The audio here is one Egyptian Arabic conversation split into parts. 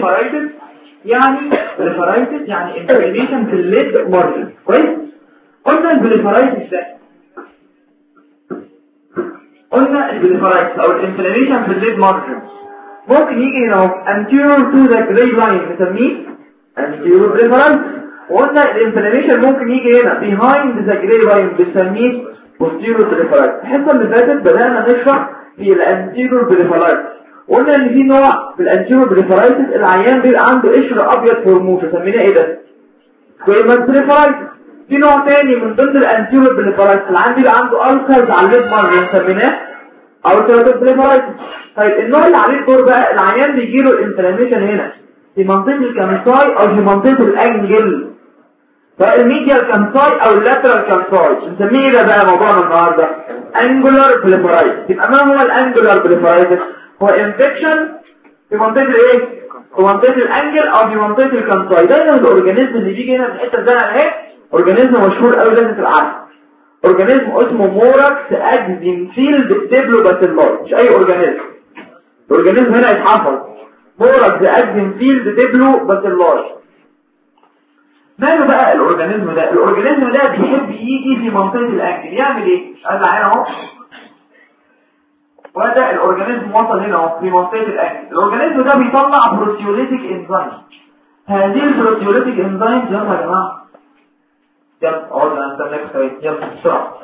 بليفرايتس يعني بليفرايتس يعني انفلاميشن في الليد مارجن كويس قلنا البليفرايتس ده قلنا البليفرايتس او الانفلاميشن في الليد مارجن ممكن يجي هنا anterior to the gray line نسميه anterior بليفرايتس وقلنا الانفلاميشن ممكن يجي هنا behind the gray line بنسميه posterior بليفرايتس الحصه اللي فاتت بدأنا نشرح في الانتيرور بليفرايتس قلنا ان في نوع في الانتيرور بليفرايتس العيان بيبقى عنده قشر ابيض في رموشه سميناه ايه ده سكويمس بليفرايتس في نوع تاني من ضمن الانتيرور بليفرايتس العيان بيبقى عنده ألسرز على الليد مارجن سميناه ألسرز بليفرايتس طيب النوع اللي عليه الدور بقى العيان بيجي له الانفلاميشن هنا في منطقه الكامساي او في منطقه الانجل فالميديال كانساي او اللاترال كانساي نسميه ايه ده بقى موضوعنا النهارده انجولار بليفرايتس يبقى ما هو الانجولار بليفرايتس هو انفكشن في منطقه الايه في منطقه الانجل او في منطقه الكانساي دايما الاورجانيزم اللي بيجي هنا في الحته الزرقاء اهي اورجانيزم مشهور قوي لازم تبقى عارفه اورجانيزم اسمه موراكس اكزينفيلد ديبلوباسيلاي مش اي اورجانيزم الاورجانيزم هنا يتحفظ موراكس اكزينفيلد ديبلوباسيلاي ماله بقى الاورجانيزم ده الاورجانيزم ده بيحب يجي في منطقه الاكل يعمل ايه ادي عين اهو وده الاورجانيزم وصل هنا اهو في منطقه الاكل الاورجانيزم ده بيطلع بروتيوليتيك انزيم هذه البروتيوليتيك انزيم يلا يا جماعه يلا اقعد نستناك شويه يلا بسرعه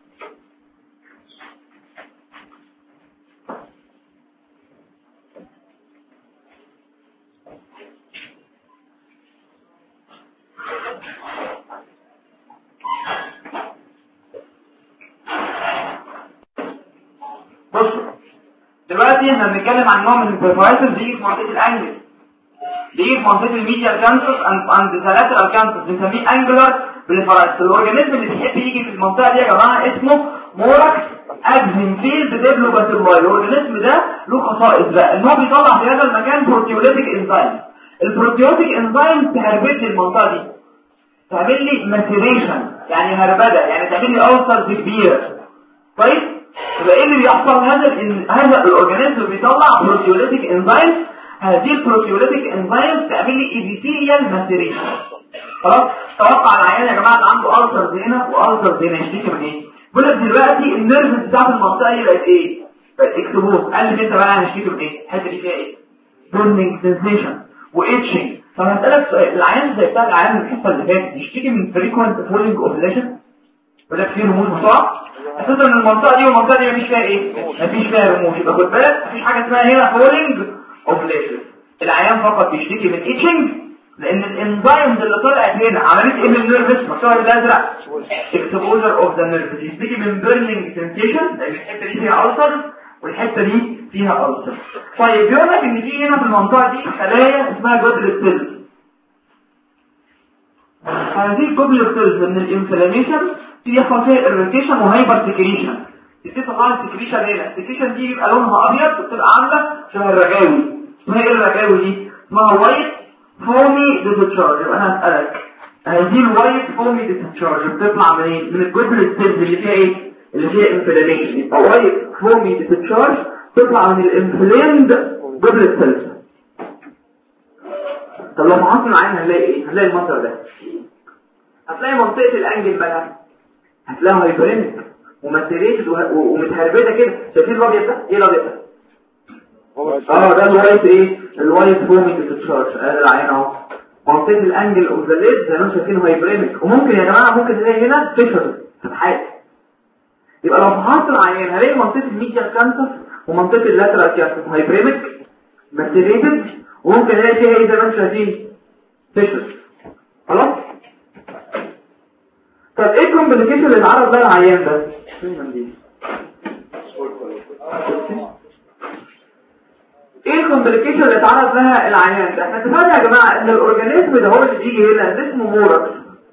بصوا دلوقتي احنا بنتكلم عن نوع من البريفرايتس بيجي في منطقه الانجل بيجي في منطقه الميديال كانسر عند ثلاثه الكانسر بنسميه انجلر بريفرايتس الاورجانيزم اللي بيحب يجي في المنطقه دي يا جماعه اسمه موراكس ادفنفيلد ديبلوباسيلاي الاورجانيزم ده له خصائص بقى ان هو بيطلع في هذا المكان بروتيوليتيك انزيم البروتيوليتيك انزيم تهربد لي المنطقه دي تعمل لي ماتيريشن يعني هربده يعني تعمل لي ألسرز كبيره كويس يبقى ايه اللي بيحصل هذا ال هذا الاورجانيزم بيطلع بروتيوليتيك انزيم هذه البروتيوليتيك انزيم تعمل لي ايبيثيليال ماتيريشن خلاص توقع العيان يا جماعه اللي عنده ألسرز هنا وألسرز هنا يشتكي من ايه بيقول لك دلوقتي النيرفز بتاعت المنطقه دي بقت ايه بقت اكتبوه قال لي انت بقى هنشتكي من ايه الحته دي فيها ايه بيرنينج سنسيشن واتشنج طب هسالك سؤال العيان زي بتاع العيان الحصه اللي فاتت يشتكي من فريكوينت فولينج اوفليشن يقول لك فيه رموز بسرعه اساسا ان المنطقه دي والمنطقه دي مفيش فيها ايه مفيش فيها رموز يبقى خد بالك مفيش حاجه اسمها هنا فولينج اوفليشن العيان فقط يشتكي من اتشنج لان الانزيمز اللي طلعت هنا عملت ايه من النيرفس مكتوب بالازرق اكسبوجر اوف ذا نيرفس يشتكي من بيرنينج سنسيشن لان الحته دي فيها ألسر والحته دي فيها ألسر طيب بيقول لك ان في هنا في المنطقه دي خلايا اسمها جدر السيلز هذه الجدر السيلز من الانفلاميشن بيحصل فيها اريتيشن وهايبر سكريشن تبتدي تطلع السكريشن هنا السكريشن دي بيبقى لونها ابيض بتبقى عامله شبه الرجاوي اسمها ايه الرجاوي دي اسمها وايت فومي ديسشارج يبقى انا هسالك هذه الوايت فومي ديسشارج بتطلع من ايه من الجدر السيلز اللي فيها ايه اللي فيها انفلاميشن يبقى وايت فومي ديسشارج تطلع من الانفلامد جدر السيلز طب لو فحصنا العين هنلاقي ايه هنلاقي المنظر ده هتلاقي منطقه الانجل بقى هتلاقيها هايبرينك وماتيريتد ومتهربده كده شايفين الابيض ده ايه الابيض ده اه ده الوايت ايه الوايت فومينج ديسشارج ادي العين اهو منطقه الانجل اوف ذا ليد زي ما انتم شايفين هايبرينك وممكن يا جماعه ممكن تلاقي هنا فيشر فتحات يبقى لو فحصت العيان هلاقي منطقه الميديال كانسر ومنطقه اللاترال كانسر هايبرينك ماتيريتد وممكن الاقي فيها ايه زي ما انتم شايفين فيشر خلاص طب ايه الكومبليكيشن اللي اتعرض لها العيان ده ايه الكومبليكيشن اللي اتعرض لها العيان ده احنا اتفقنا يا جماعه ان الاورجانيزم ده هو اللي بيجي هنا ده اسمه موركس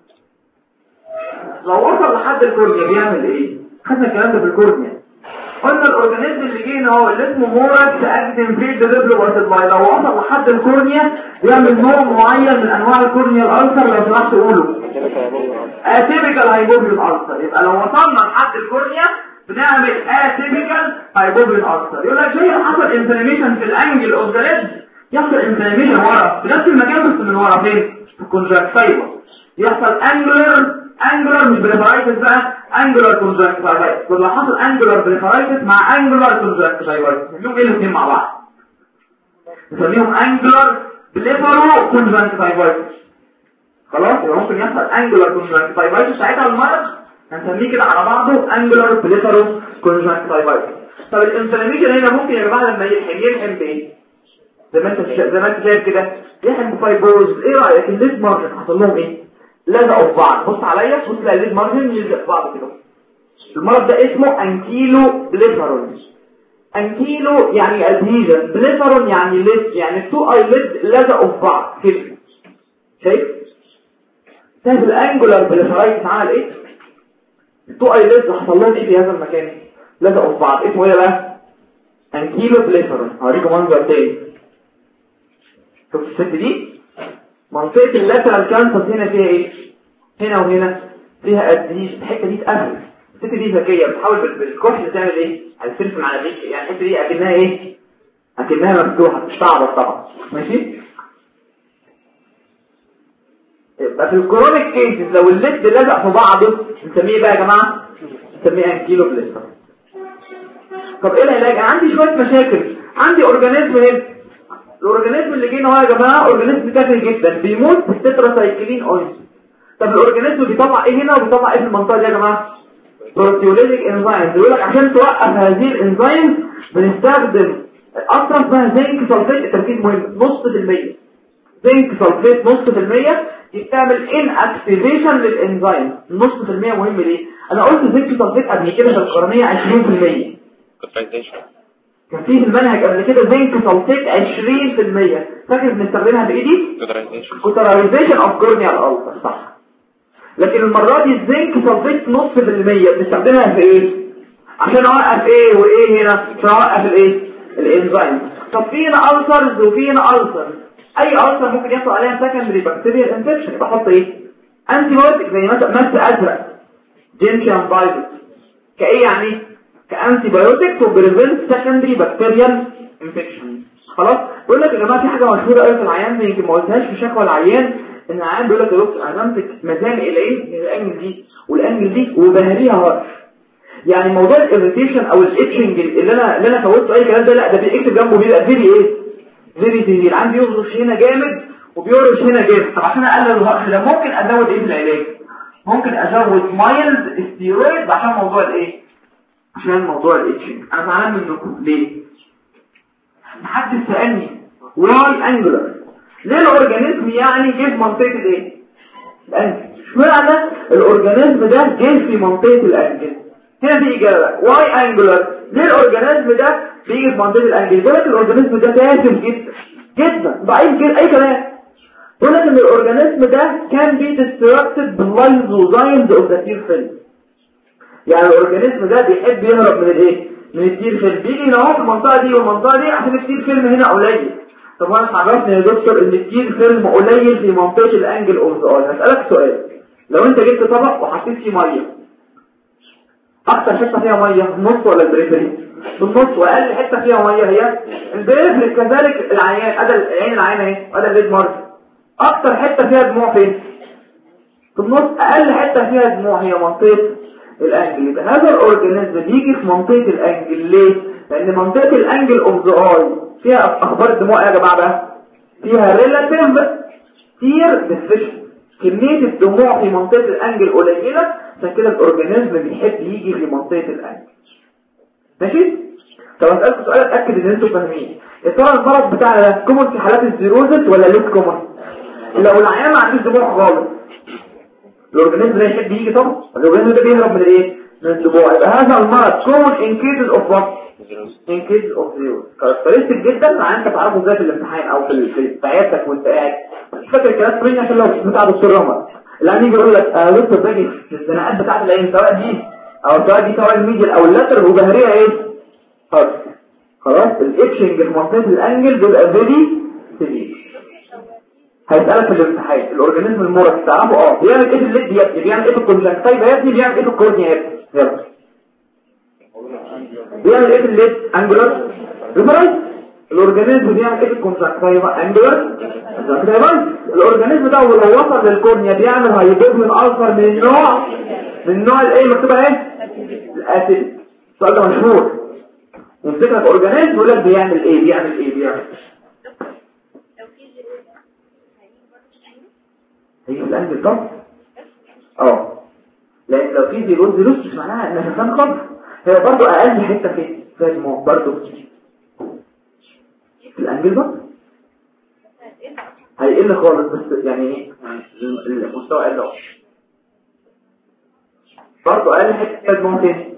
لو وصل لحد الكورنيا بيعمل ايه خدنا الكلام ده في الكورنيا قلنا الاورجانيزم اللي جه هنا هو اللي اسمه موركس اكتين في ديليفري واسيدلاي لو وصل لحد الكورنيا بيعمل نوع معين من انواع الكورنيا الالسر لو سمحت تقوله اتيبيكال هايبوبيون السر يبقى لو وصلنا لحد الكورنيا بنعمل اتيبيكال هايبوبيون السر يقول لك زي حصل انفلاميشن في الانجل اوف ذا ليد يحصل انفلاميشن ورا في نفس المكان بس من ورا فين في الكونجكتيفا يحصل انجلر انجلر مش بريفرايتس بقى انجلر كونجكتيفايتس كل حصل انجلر بريفرايتس مع انجلر كونجكتيفايتس نسميهم ايه الاثنين مع بعض نسميهم انجلر بليفرو كونجكتيفايتس خلاص يبقى ممكن يحصل انجلر كونجكتيفايتس ساعتها المرض هنسميه كده على بعضه انجلر بليفرو كونجكتيفايتس طب الانفلاميشن هنا ممكن يا جماعه لما يلحم يلحم بايه زي ما انت زي ما انت شايف كده يلحم بفايبروز ايه رايك الليد مارجن حصل لهم ايه لزقوا في بعض بص عليا بص تلاقي الليد مارجن يلزق في بعض كده المرض ده اسمه انكيلو بليفرون انكيلو يعني ادهيجن بليفرون يعني ليد يعني التو اي ليد لزقوا في بعض كده شايف شايف الانجولار بليفرايتس عمل ايه التو اي ليد حصل لهم ايه في هذا المكان لزقوا في بعض اسمه ايه بقى انكيلو بليفرون هوريكم منظر تاني شوف الست دي منطقة اللاترال كانسس هنا فيها ايه هنا وهنا فيها ادهيش الحته دي اتقفل الست دي ذكيه بتحاول بالكحل تعمل ايه هترسم على دي يعني الحته دي اكنها ايه اكنها مفتوحه مش تعبط طبعا ماشي يبقى في الكرونيك كيسز لو الليد لزق في بعضه نسميه بقى يا جماعه نسميه انكيلو بليستر طب ايه العلاج انا عندي شويه مشاكل عندي اورجانيزم هنا الاورجانيزم اللي جينا هو يا جماعه اورجانيزم كافي جدا بيموت بالتتراسايكلين اويل طب الاورجانيزم بيطلع ايه هنا وبيطلع ايه في المنطقه دي يا جماعه بروتيوليتيك انزيم بيقول لك عشان توقف هذه الانزيم بنستخدم اصلا اسمها زنك سلفيت التركيز مهم نص في المية زنك سلفيت نص في المية بتعمل ان اكتيفيشن للانزيم نص في المية مهم ليه انا قلت زنك سلفيت قبل كده في القرنيه 20% كان في المنهج قبل كده زنك سلفيت 20% فاكر بنستخدمها بايدي كوترايزيشن اوف كورنيال الالتر صح لكن المرة دي الزنك سلفيت نص في المية بنستخدمها في ايه عشان اوقف ايه وايه هنا عشان اوقف الايه الانزيم طب في هنا ألسرز وفي هنا ألسرز اي ألسر ممكن يحصل عليها سكندري بكتيريال انفكشن بحط ايه انتي بايوتيك زي مثلا مس ازرق جينشن فايروس كايه يعني كانتي بايوتيك تو بريفنت سكندري بكتيريال انفكشن خلاص بقول لك يا جماعه في حاجه مشهوره قوي في العيان يمكن ما قلتهاش في شكوى العيان ان العيان بيقول لك يا دكتور انا بمسك مزامق العين الانجل دي والانجل دي وبهريها هرش يعني موضوع الاريتيشن او الاتشنج اللي انا اللي انا فوتته اي كلام ده لا ده بيكتب جنبه بيبقى فيري ايه فيري سيفير العيان بيهرش هنا جامد وبيهرش هنا جامد طب عشان اقلل الهرش ده ممكن ازود ايه في العلاج ممكن ازود مايلد ستيرويد عشان موضوع الايه عشان موضوع الاتشنج انا زعلان منكم ليه محدش سالني واي انجلر ليه الاورجانيزم يعني جه في منطقه الايه الانجل اشمعنى الاورجانيزم ده جه في منطقه الانجل هنا في اجابه واي انجلر ليه الاورجانيزم ده بيجي في منطقه الانجل بيقول لك الاورجانيزم ده تافه جدا جدا ضعيف جدا اي كلام بيقول لك ان الاورجانيزم ده كان بي ديستراكتد باللايزوزايمز اوف ذا تير فيلم يعني الاورجانيزم ده بيحب يهرب من الايه من التير فيلم بيجي هنا اهو في المنطقه دي والمنطقه دي عشان التير فيلم هنا قليل طب وانا عرفني يا دكتور ان التير فيلم قليل في منطقه الانجل اوف ذا اي هسالك سؤال لو انت جبت طبق وحطيت فيه ميه اكتر حته فيها ميه النص ولا البريفري النص واقل حته فيها ميه هي البريفري كذلك العيان ادى العين العين اهي ادى الليد مارك اكتر حته فيها دموع فين في النص اقل حته فيها دموع هي منطقه الانجل يبقى هذا الاورجانيزم بيجي في منطقه الانجل ليه لان منطقه الانجل اوف ذا اي فيها اخبار الدموع ايه يا جماعه بقى فيها ريلاتيف تير ديفيشن كميه الدموع في منطقه الانجل قليله عشان كده الاورجانيزم بيحب يجي في منطقه الانجل ماشي طب اسالكم سؤال اتاكد ان انتوا فاهمين يا ترى المرض بتاعنا ده كومن في حالات الزيروزت ولا ليس كومن لو العيان ما عندوش دموع خالص الاورجانيزم ده يحب يجي طبعا الاورجانيزم ده بيهرب من الايه من الدموع يبقى هذا المرض كومن ان كيسز اوف وات ان كيسز اوف زيرو كاركترستيك جدا مع انت تعرفه ازاي في الامتحان او في في عيادتك وانت قاعد مش فاكر الكلام فريني عشان لو بتاع دكتور رمض اللي يجي يقول لك اه دكتور باجي في الزناقات بتاعت العين سواء دي او سواء دي سواء الميديال او اللاتر وجهريه ايه خلاص خلاص الاتشنج في منطقه الانجل بيبقى فيري سيفير هيسألك في الامتحان الاورجانيزم المورك تعرفه اه بيعمل ايه في الليد يا ابني بيعمل ايه في الكونجكتيفا يا ابني بيعمل ايه في الكورنيا يا ابني يلا بيعمل ايه في الليد انجولار ريفرايت الاورجانيزم بيعمل ايه في الكونتراكتايفا انجلر الاورجانيزم ده ولو وصل للكورنيا بيعمل هايبوزمين الفر من النوع من النوع الايه مكتوبه ايه الاسيد السؤال ده مشهور يمسك لك اورجانيزم يقول لك بيعمل ايه بيعمل ايه بيعمل هي الانجل طب اه لان لو في زيروز زيروز مش معناها ان الانسان خطر هي برضو اقل حته في في الموت برضو في الانجل برضو هيقل خالص بس يعني ايه المستوى قل اهو برضو اقل حته في الموت تاني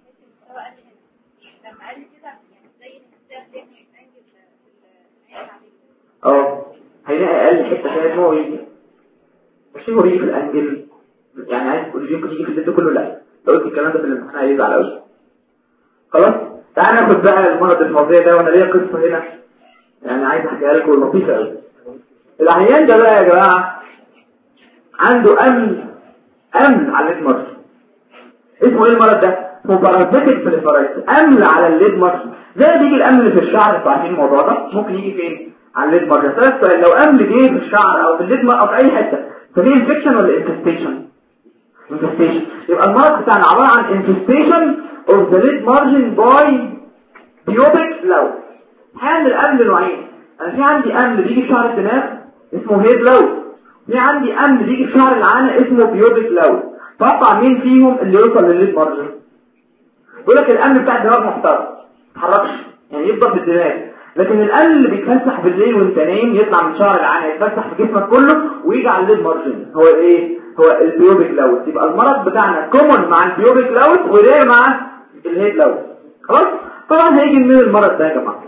اه هيلاقي اقل حته فيها دموع يجي مش هو يجي في الانجل يعني عايز تقول يمكن يجي في الليد كله لا لو قلت الكلام ده في الامتحان هيزعل قوي خلاص تعال ناخد بقى المرض الموضوعي ده وانا ليا قصه هنا يعني عايز احكيها لكم لطيفه قوي العيان ده بقى يا جماعه عنده امن امن على الليد مارس اسمه ايه المرض ده اسمه بارازيتك بريفرايتس امن على الليد مارس زي بيجي الامن في الشعر انتوا عارفين الموضوع ده ممكن يجي فين على الليد مارس ثلاث سؤال لو امن جه في الشعر او في الليد مارس او في اي حته فدي انفكشن ولا انفستيشن انفستيشن يبقى المرض بتاعنا عباره عن انفستيشن اوف ذا ليد مارجن باي بيوبيك لو حامل الامن نوعين انا في عندي امن بيجي في شعر الدماغ اسمه هيد لو في عندي امن بيجي في شعر العانه اسمه بيوبيك لو توقع مين فيهم اللي يوصل للليد مارجن يقول لك الامن بتاع الدماغ محترم ما يتحركش يعني يفضل بالدماغ لكن الامن اللي بيتفسح بالليل وانت نايم يطلع من شعر العانه يتفسح في جسمك كله ويجي على الليد مارجن هو ايه هو البيوبيك لاوت يبقى المرض بتاعنا كومون مع البيوبيك لاوت ورير مع الهيد لاوت خلاص طبعا هيجي من المرض ده يا جماعه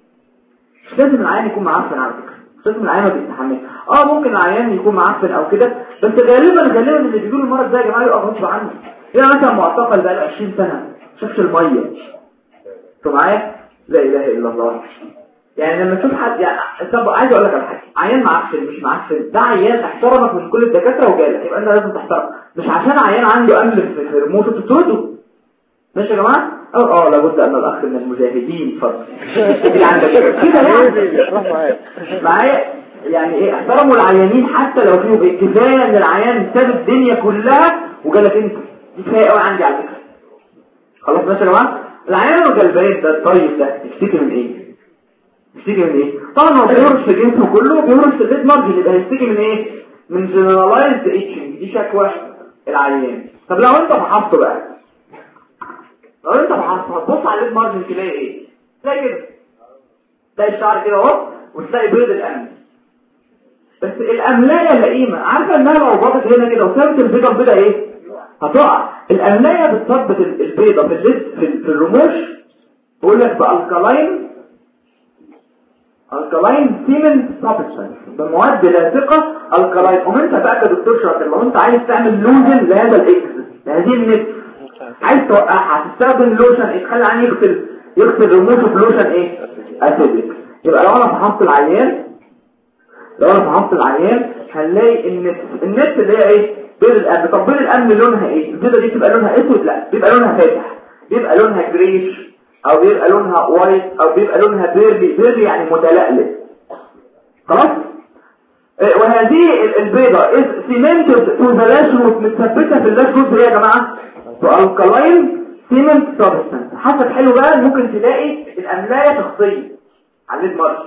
مش لازم العيان يكون معفن على فكره مش لازم العيان ما بيستحملش اه ممكن العيان يكون معفن او كده بس غالبا غالبا اللي بيجيله المرض ده يا جماعه يبقى غصب عنه يعني مثلا معتقل بقى له 20 سنه شافش الميه انتوا معايا لا اله الا الله يعني لما تشوف حد يعني طب عايز اقول لك على حاجه عيان معفن مش معفن ده عيان احترمك من كل الدكاتره وجالك يبقى انت لازم تحترم مش عشان عيان عنده امل في رموشه تطرده ماشي يا جماعه اه اه لابد ان الاخ من المجاهدين فضل اللي عندك كده يعني معايا يعني ايه احترموا العيانين حتى لو فيهم ايه كفايه ان العيان ساب الدنيا كلها وجالك انت دي كفايه قوي عندي على فكره خلاص ماشي يا جماعه العيان الغلبان ده الطيب ده يشتكي من ايه يشتكي من ايه طبعا هو بيهرش في جسمه كله بيهرش في الليد مارجن يبقى هيشتكي من ايه من جنرالايزد اتشنج دي شكوى العيان طب لو انت فحصته بقى لو انت فحصته هتبص على الليد مارجن تلاقي ايه تلاقي كده تلاقي الشعر كده اهو وتلاقي بيض الامن بس الاملايه لئيمه عارفه انها لو باطت هنا كده وسابت البيضه البيضه ايه هتقع الاملايه بتثبت البيضه في الليد في, في الرموش بقول لك بالكلاين الكلاين سيمنت سبستانس بمواد لاصقه الكلاين وانت بقى كدكتور شاطر لو انت عايز تعمل لوجن لهذا الاكس لهذه النت عايز توقعها هتستخدم لوشن ايه تخلي عن يغسل يغسل رموشه بلوشن ايه اسيدك يبقى لو انا فحصت العيان لو انا فحصت العيان هنلاقي النت النت اللي هي ايه بيض الامن طب بيض الامن لونها ايه البيضه دي بتبقى لونها اسود لا بيبقى لونها فاتح بيبقى لونها جريش او بيبقى لونها وايت او بيبقى لونها بيرلي بيرلي يعني متلألئ خلاص وهذه البيضة is cemented to the lash root متثبتة في اللاش روت يا جماعة to alkaline cement substance حسب حلو بقى ممكن تلاقي الأملاية شخصية على الليد مارجن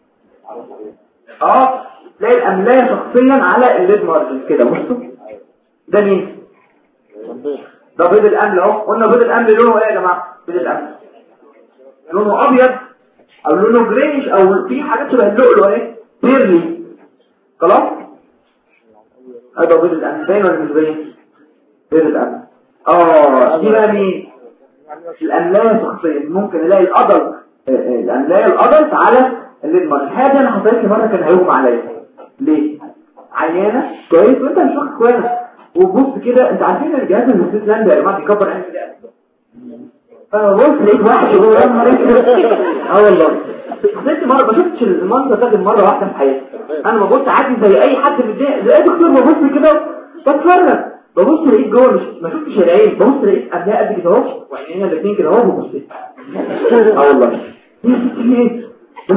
اه تلاقي الأملاية شخصيا على الليد مارجن كده بصوا ده مين ده بيض الأمل اهو قلنا بيض الأمل لونه ايه يا جماعة بيض الأمل لونه ابيض او لونه جريش او في حاجات شبه اللؤلؤ اهي بيرلي خلاص هذا بيض الامن باين ولا مش باين بيض الامن اه دي بقى مين الاملايه شخصيا ممكن الاقي الادلت الاملايه الادلت على الليد مارج حاجه انا حصلت لي مره كان هيغمى عليا ليه عيانه كويس وانت مش واخد كويس وبص كده انت عارفين الجهاز المسيس لاند يا جماعه بيكبر عين كده فبص لقيت واحد جوه يا نهار اه والله حسيت مره ما شفتش المنظر ده مره واحده في حياتي انا ببص عادي زي اي حد في الدنيا زي اي دكتور ببص كده بتفرج ببص لقيت جوه مش ما شفتش العين ببص لقيت قبلها قد كده اهو وعينيها الاثنين كده اهو ببص اه والله ايه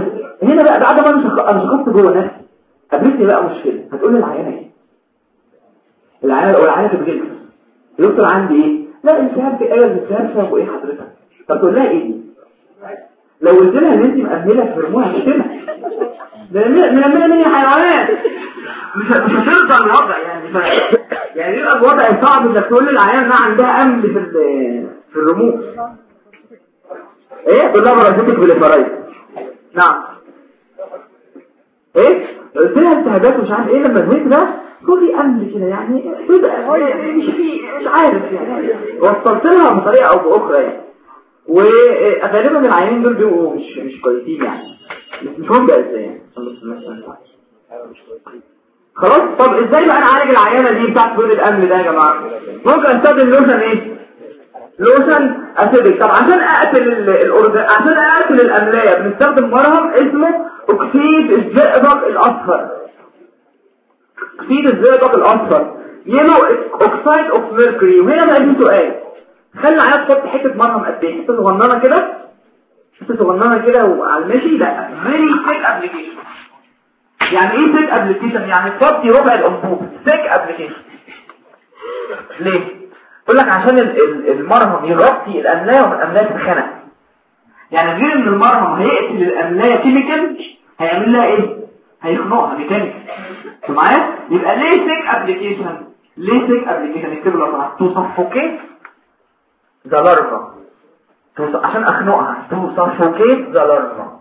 كده بقى بعد ما انا شخصت جوه نفسي قابلتني بقى مشكله هتقول لي العيانه ايه العيانه او العيانه بتجلس الدكتور عندي ايه لا التهاب في قلب التهاب سببه ايه حضرتك طب تقول لها ايه دي لو قلت لها ان انت مأمنه في هرمون هتشتمها من من حيوانات مش مش هترضى الوضع يعني ف... يعني يبقى الوضع صعب انك تقول للعيان انها عندها امن في في الرموز ايه تقول لها برازيتك بالفرايد نعم ايه قلت لها التهابات ومش عارف ايه لما زهقت ده في امن كده يعني مش في مش عارف يعني وصلت لها بطريقه او باخرى يعني وغالبا العيانين دول بيبقوا مش مش كويسين يعني مش مهم بقى ازاي يعني خلاص طب ازاي بقى نعالج العيانه دي بتاعت بول الامن ده يا جماعه ممكن استخدم لوشن ايه لوشن اسيدك طب عشان اقتل الأرض... عشان اقتل الاملايه بنستخدم مرهم اسمه اكسيد الزئبق الاصفر اكسيد الزئبق الاصفر يلو اوكسايد اوف ميركوري وهنا بقى في سؤال خلي العيان تحط حته مرهم قد ايه حته صغننه كده حته صغننه كده وعلى المشي لا فيري ثيك ابلكيشن يعني ايه ثيك ابلكيشن يعني تفضي ربع الانبوب ثيك ابلكيشن ليه يقول لك عشان المرهم يغطي الاملايه والاملايه تتخنق يعني غير ان المرهم هيقتل الاملايه كيميكال هيعمل لها ايه هيخنقها ميكانيكال معايا يبقى ليه ثيك ابلكيشن ليه ثيك ابلكيشن اكتب له تو سفوكيت ذا لارفا عشان اخنقها تو سفوكيت ذا لارفا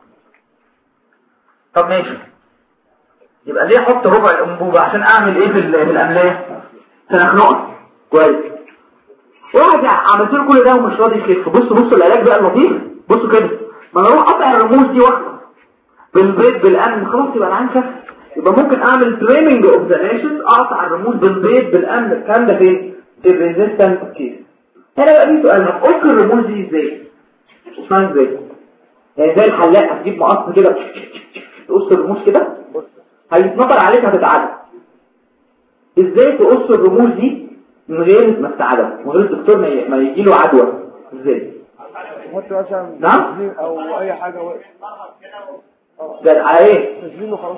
طب ماشي يبقى ليه احط ربع الانبوبه عشان اعمل ايه في الاملايه عشان اخنقها كويس واحد عملت له كل ده ومش راضي يخف بصوا بصوا العلاج بقى اللطيف بصوا كده ما انا اروح اقطع الرموز دي واحده بالبيض بالامن خلاص يبقى العين خف يبقى ممكن اعمل تريمنج اوف ذا نيشنز اقطع الرموز بالبيض بالامن الكلام ده فين في الريزيستنت كيس هنا بقى في سؤال هتفك الرموز دي ازاي اسمها ازاي يعني زي الحلاق هتجيب مقص كده تقص الرموز كده هيتنطر عليك هتتعدى ازاي تقص الرموز دي من غير ما تتعدى من غير الدكتور ما يجي له عدوى ازاي نعم او اي حاجه ده على ايه تسجيله خلاص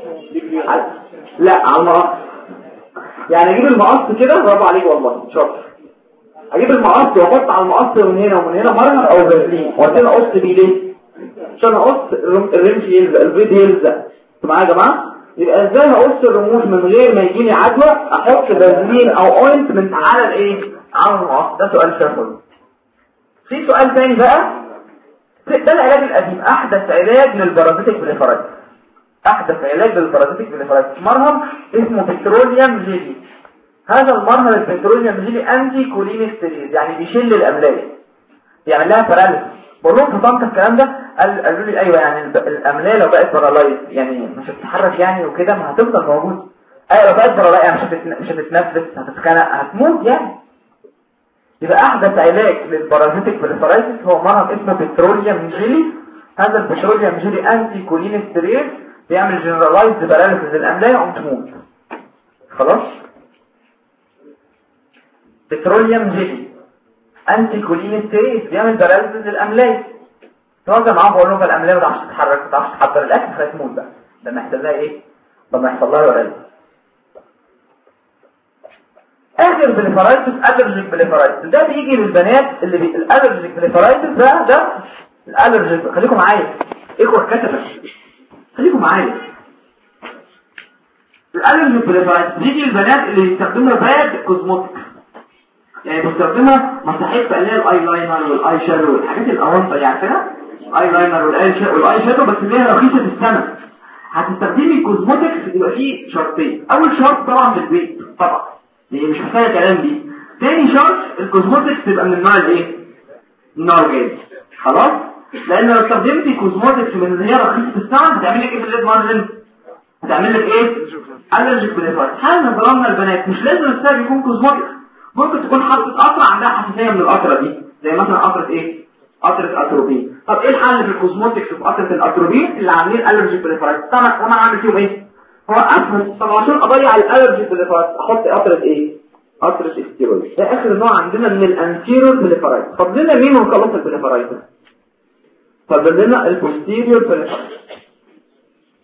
لا على المقص يعني اجيب المقص كده برافو عليك والله شاطر اجيب المقص واحط على المقص من هنا ومن هنا مرهم او برلين وارتين اقص بيه ليه عشان اقص الرمش يلزق البيض يلزق معايا يا جماعه يبقى ازاي هقص الرموش من غير ما يجيني عدوى احط بازلين او اوينتمنت على الايه على المقص ده سؤال شافوي في سؤال تاني بقى ده العلاج القديم احدث علاج للبارازيتيك بليفرايتس احدث علاج للبارازيتيك بليفرايتس مرهم اسمه بتروليوم جيلي هذا المرهم البتروليوم جيلي انتي كولينستريز يعني بيشل الاملايه يعمل لها باراليس بقول لهم في طنطا الكلام ده قال قالوا لي ايوه يعني الاملايه لو بقت بارالايز يعني مش هتتحرك يعني وكده ما هتفضل موجود ايوه لو بقت بارالايز يعني مش هتتن... مش هتتنفس هتتخنق هتموت يعني يبقى احدث علاج للبارازيتيك بليفرايتس هو مرض اسمه بتروليوم جيلي هذا البتروليوم جيلي انتي كولينستريز بيعمل جنرالايز باراليسيس للاملايه وقوم تموت خلاص بتروليوم جيلي انتي كولينستريز بيعمل باراليسيس للاملايه تواجه معاهم بقول لهم الاملايه ما تعرفش تتحرك ما تعرفش تحضر الاكل فتموت بقى لما يحصل لها ايه لما يحصل لها ورقه اخر بليفرايتس الرجيك بليفرايتس ده بيجي للبنات اللي بي... الالرجيك بليفرايتس ده ده الالرجيك خليكم معايا اخوه كتبه خليكم معايا الالرجيك بليفرايتس بيجي للبنات اللي بيستخدموا باد كوزموتيك يعني بيستخدمها مساحات اللي هي الاي لاينر والاي شادو والحاجات الاونطه يعني عارفينها الاي لاينر والاي شادو والاي شادو بس اللي هي رخيصه في السنه هتستخدمي كوزموتكس يبقى فيه شرطين اول شرط طبعا بالبيت طبعا يعني مش محتاجه كلام دي تاني شرط الكوزموتكس تبقى من النوع الايه النوع الجاز خلاص لان لو استخدمتي كوزموتكس من اللي هي رخيصه في السنه هتعمل لك ايه في الليد مارجن هتعمل لك ايه الرجيك بليفرايت هل نظرنا البنات مش لازم السبب يكون كوزموتكس ممكن تكون حاطه قطره عندها حساسيه من القطره دي زي مثلا قطره ايه قطره اتروبين طب ايه الحل في الكوزموتكس في قطره الاتروبين اللي عاملين الرجيك بليفرايت طبعا وانا عامل فيهم ايه هو اسهل طب عشان اضيع الالرجي بليفرايت احط قطره ايه قطره استيرويد ده اخر نوع عندنا من الانتيريور بليفرايت طب لنا مين مخلص البليفرايت طب لنا البوستيريور بليفرايت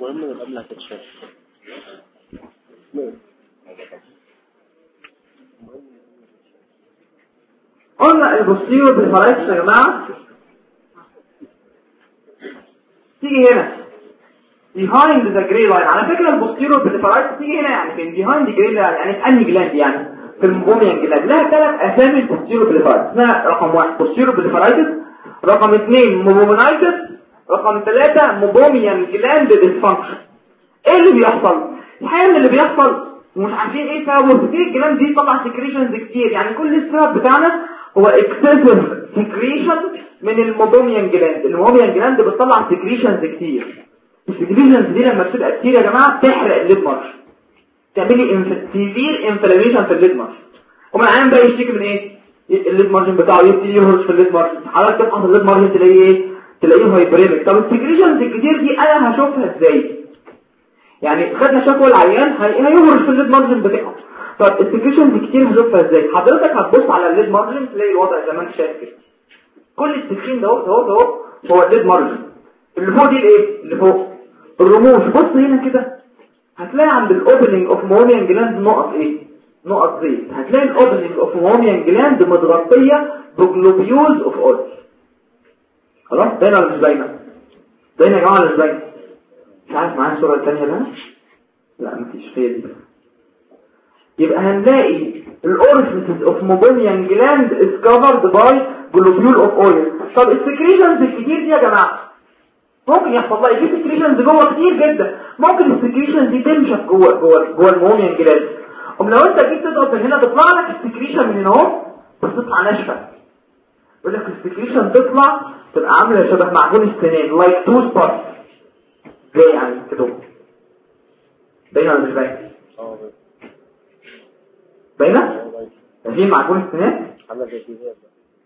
مهم من قبل هتتشاف قلنا البوستيريور بريفرايتس يا جماعه تيجي هنا behind the gray line على فكرة البوستيريور بريفرايتس تيجي هنا يعني فين behind the gray line يعني في انهي جلاند يعني في المبوميان جلاند لها ثلاث اسامي البوستيريور بريفرايتس اسمها رقم واحد بوستيريور بريفرايتس رقم اثنين موبومينايتس رقم ثلاثة موبوميان جلاند ديسفانكشن ايه اللي بيحصل الحقيقة اللي بيحصل ومش عارفين ايه سببه كتير الجلاند دي طبعا سكريشنز كتير يعني كل السبب بتاعنا هو اكسسيف سكريشن من الموبوميان جلاند الموبوميان جلاند بتطلع سكريشنز كتير السكريشنز دي لما بتبقى كتير يا جماعه بتحرق الليد مارش تعملي سيفير انفلاميشن في الليد مارش ومن العيان بقى يشتكي من ايه الليد مارجن بتاعه يبتدي يهرش في الليد مارجن حضرتك تفحص الليد مارجن تلاقيه ايه تلاقيه هايبريميك طب السكريشنز الكتير دي انا هشوفها ازاي يعني خدنا شكوى العيان هي- هيهرش في الليد مارجن بتاعه طب السكريشنز الكتير هشوفها ازاي حضرتك هتبص على الليد مارجن تلاقي الوضع زي ما انت شايف كده كل السكرين ده اهو ده اهو هو الليد مارجن اللي فوق دي الايه اللي فوق الرموش بص هنا كده هتلاقي عند الاوبننج اوف موميان جلاند نقط ايه نقط زيت هتلاقي الاوبننج اوف موميان جلاند متغطيه بجلوبيولز اوف اويل خلاص باينه ولا مش باينه باينه يا جماعه ولا مش باينه مش عارف معايا الصوره الثانيه ده لا مفيش هي دي يبقى هنلاقي الاورفيسز اوف موبيليان جلاند از كفرد باي جلوبيول اوف اويل طب السكريشنز الكتير دي يا جماعه ممكن يحصل لها في سكريشنز جوه كتير جدا ممكن السكريشنز دي تنشف جوه جوه جوه الموميان جلاند ام لو انت جيت تضغط من هنا تطلع لك السكريشن من هنا اهو بس تطلع ناشفه يقول لك السكريشن تطلع تبقى عامله شبه معجون السنان لايك تو سبوت زي يعني كده باينه ولا مش باينه اه باينه في معجون السنان عامله زي كده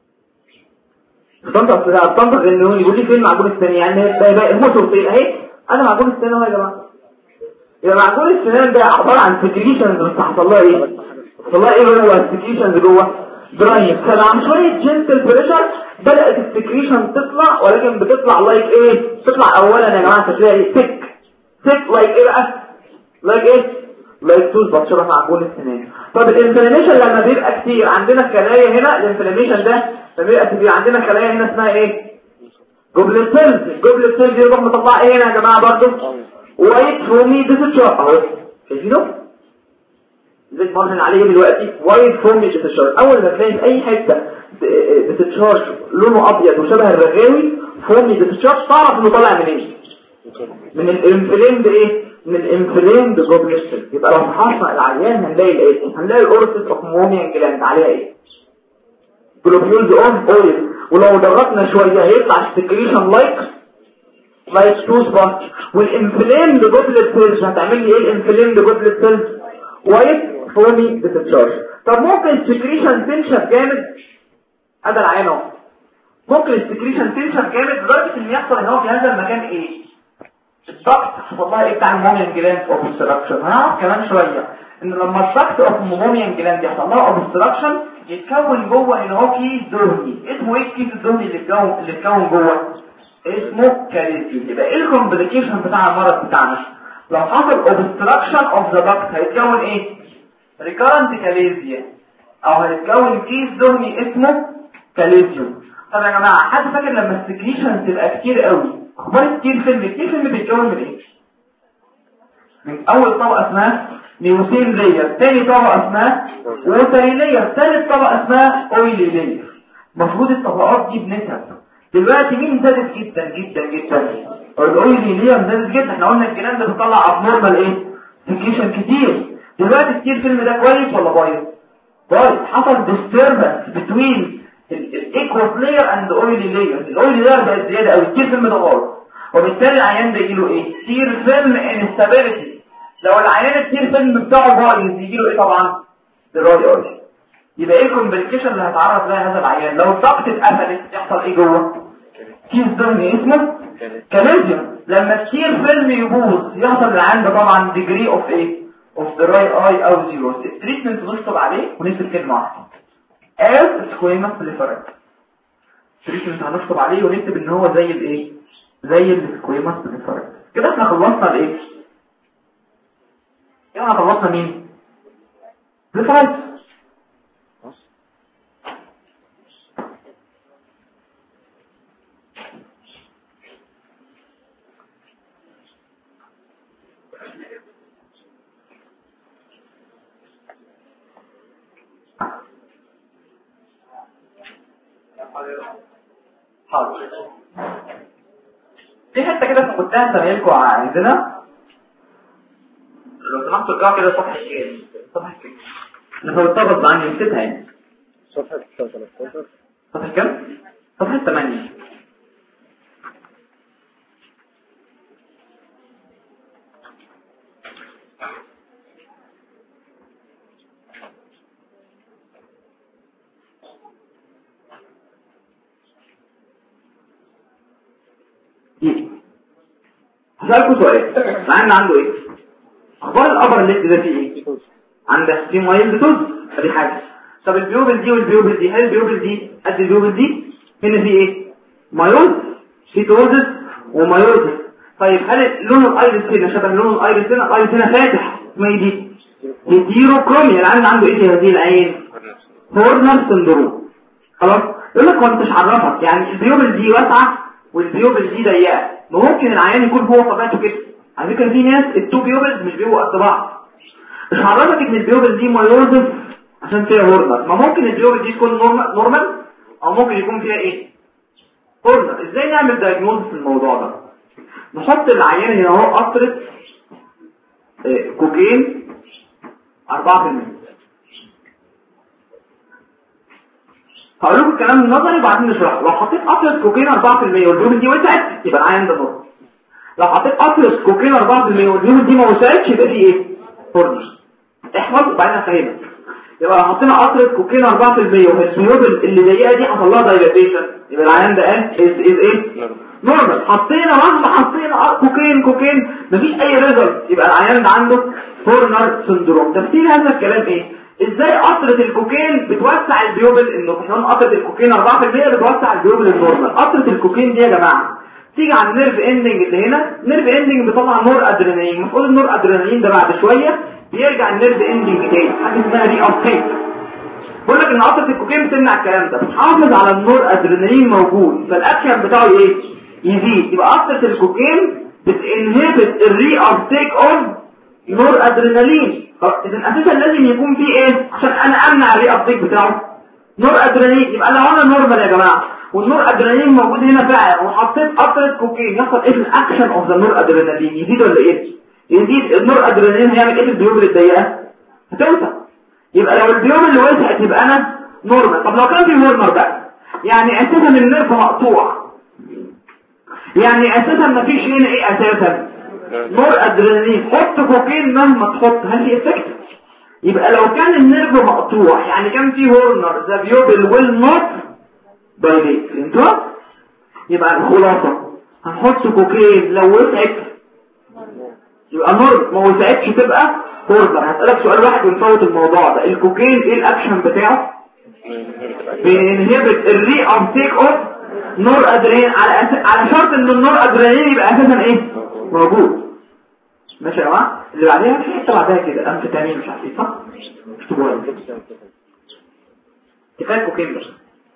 استنطق استنطق انه يقول لي فين معجون السنان يعني ده يبقى هو صورتين اهي انا معجون السنان اهو يا جماعه يبقى معجون السنان ده عباره عن سكريشنز بس حصل لها ايه حصل لها ايه هو السكريشنز جوه درايف كان عن شويه جنتل بريشر بدات السكريشن تطلع ولكن بتطلع لايك ايه تطلع اولا يا جماعه تلاقي تك تك لايك ايه بقى لايك ايه لايك توز شبه معجون السنان طب الانفلاميشن لما بيبقى كتير عندنا خلايا هنا الانفلاميشن ده لما بيبقى كتير عندنا خلايا هنا اسمها ايه جوبلت سيلز الجوبلت سيلز دي نروح مطلعها ايه هنا يا جماعه برضه وايت فومي ديسشار اهو شايفينه زيت مارجن عليه دلوقتي وايت فومي ديسشار اول ما تلاقي في اي حته ديسشارج لونه ابيض وشبه الرغاوي فومي ديسشارج تعرف انه طالع منين من الانفليمد ايه من الانفليمد جوبلت سيلز يبقى لو فحصنا العيان هنلاقي الايه هنلاقي الاورسيس اوف موميان جلاند عليها ايه جلوبيولز اون اويل ولو ضغطنا شويه هيطلع سكريشن لايك لايك تو سبوت والانفليمد جوبلت سيلز هتعمل لي ايه الانفليمد جوبلت سيلز وايت فومي ديسشارج طب ممكن السكريشن تنشف جامد هذا العين اهو ممكن السكريشن تنشف جامد لدرجه ان يحصل ان هو في هذا المكان ايه الضغط والله ايه بتاع الموميان جلاند اوبستراكشن هنعرف كمان شويه ان لما الضغط اوف الموميان جلاند يحصل لها اوبستراكشن يتكون جوه ان هو كيس دهني اسمه ايه الكيس الدهني اللي اتكون اللي اتكون جوه اسمه كاليزيوم يبقى ايه الكومبليكيشن بتاع المرض بتاعنا لو حصل obstruction of the duct هيتكون ايه recurrent كاليزيا او هيتكون كيس دهني اسمه كاليزيوم طب يا جماعه حد فاكر لما السكريشن تبقى كتير قوي اخبار كتير فيلم كتير فيلم بيتكون من ايه من اول طبقه اسمها نيوسين لاير تاني طبقه اسمها ووتري لاير تالت طبقه اسمها اويلي لاير المفروض الطبقات دي بنسب دلوقتي مين زادت جدا جدا جدا الاويلي لاير زادت جدا احنا قلنا الجلاند بتطلع ابنورمال ايه سكريشن كتير دلوقتي كتير الفيلم ده كويس ولا بايظ بايظ حصل disturbance between الايكوس لاير اند اويلي لاير الاويلي لاير بقت زياده قوي كتير فيلم ده بايظ وبالتالي العيان ده يجيله ايه كتير فيلم انستابيليتي لو العيان التير فيلم بتاعه بايظ يجيله ايه طبعا دراي اي يبقى ايه الكومبليكيشن اللي هيتعرض لها هذا العيان لو الضغط اتقفلت يحصل ايه جوه كيس دهني اسمه كاليزيوم لما التير فيلم يبوظ يحصل العيان ده طبعا ديجري اوف ايه اوف دراي اي او زيرو التريتمنت نشطب عليه ونكتب كلمه واحده as squamous proliferant التريتمنت هنشطب عليه ونكتب ان هو زي الايه زي السكويموس proliferant كده احنا خلصنا الايه كده احنا خلصنا مين الفرايز حاضر في حته كده كنت هسميلكم عندنا لو سمحتوا ارجعوا كده صفحه كام صفحه كام انا فوتها عني نسيتها يعني صفحة 13 صفحه كام صفحه 8 دي هسألكوا سؤال معانا عنده ايه اخبار الابر الليد ده فيه ايه عندك في مايل بتوز ادي حاجه طب البيوبل دي والبيوبل دي هل البيوبل دي قد البيوبل دي هنا في ايه مايوز في توزس ومايوزس طيب هل لون الايرس هنا شبه لون الايرس هنا الايرس هنا فاتح اسمها ايه دي هيتيروكروميا العين عنده ايه في هذه العين هورنر سندروم خلاص يقول لك هو انت مش عرفك يعني البيوبل دي واسعه والبيوبل دي ضيقه ما ممكن العيان يكون هو طبيعته كده على فكره في ناس التو بيوبلز مش بيبقوا قد بعض مش عرفك ان البيوبل دي مايوزس عشان فيها هورنر ما ممكن البيوبل دي تكون نورمال نورمال او ممكن يكون فيها ايه هورنر ازاي نعمل دايجنوز في الموضوع ده نحط العيان هنا اهو قطره آه، كوكين 4% هقول لكم الكلام النظري وبعدين نشرحه لو حطيت قطره كوكين 4% والبيوبل دي وسعت يبقى العيان ده نورمال لو حطيت قطره كوكين 4% والبيوبل دي ما وسعتش يبقى في ايه هورنر احفظ وبعدين افهمك يبقى لو حطينا قطره كوكين 4% والبيوبل اللي ضيقه دي حصل لها دايلاتيشن يبقى العيان ده قال از از ايه نورمال حطينا واحده حطينا كوكين كوكين مفيش اي ريزلت يبقى العيان ده عنده هورنر سندروم تفسير هذا الكلام ايه ازاي قطره الكوكين بتوسع البيوبل انه احنا قلنا قطره الكوكين 4% بتوسع البيوبل النورمال قطره الكوكين دي يا جماعه تيجي على النيرف اندنج اللي هنا نيرف اندنج بيطلع نور ادرينالين المفروض النور ادرينالين ده بعد شويه بيرجع النيرف اندنج تاني حاجه اسمها ري ابتيك بقول لك ان قطره الكوكين بتمنع الكلام ده بتحافظ على النور ادرينالين موجود فالاكشن بتاعه ايه يزيد يبقى قطره الكوكين بتنهبت الري ابتيك اوف نور ادرينالين اذا اساسا لازم يكون في ايه عشان انا امنع الري ابتيك بتاعه نور ادرينالين يبقى لو انا نورمال يا جماعه والنور ادرينالين موجود هنا فعلا وحطيت قطره كوكين يحصل ايه الاكشن اوف ذا نور ادرينالين يزيد ولا ايه يزيد النور ادرينالين هيعمل ايه في البيوبل الضيقه هتوسع يبقى لو البيوم اللي وسعت يبقى انا نورمال طب لو كان في نورمال بقى يعني اساسا النيرف مقطوع يعني اساسا مفيش هنا ايه اساسا نور ادرينالين حط كوكين مهما تحط هل في افكت يبقى لو كان النيرف مقطوع يعني كان في هورنر ذا بيوبل ويل نوت دايليت فهمتوا يبقى الخلاصه هنحط كوكين لو وسعت يبقى نور ما وسعتش تبقى هورنر هسألك سؤال واحد ونفوت الموضوع ده الكوكين ايه الاكشن بتاعه بينهبت الري ابتيك اوف نور ادرينالين على أس... على شرط ان النور ادرينالين يبقى اساسا ايه موجود ماشي يا جماعه اللي بعدها في حته بعدها كده امفيتامين مش عارف ايه صح اكتبوها لي كفايه كوكين بس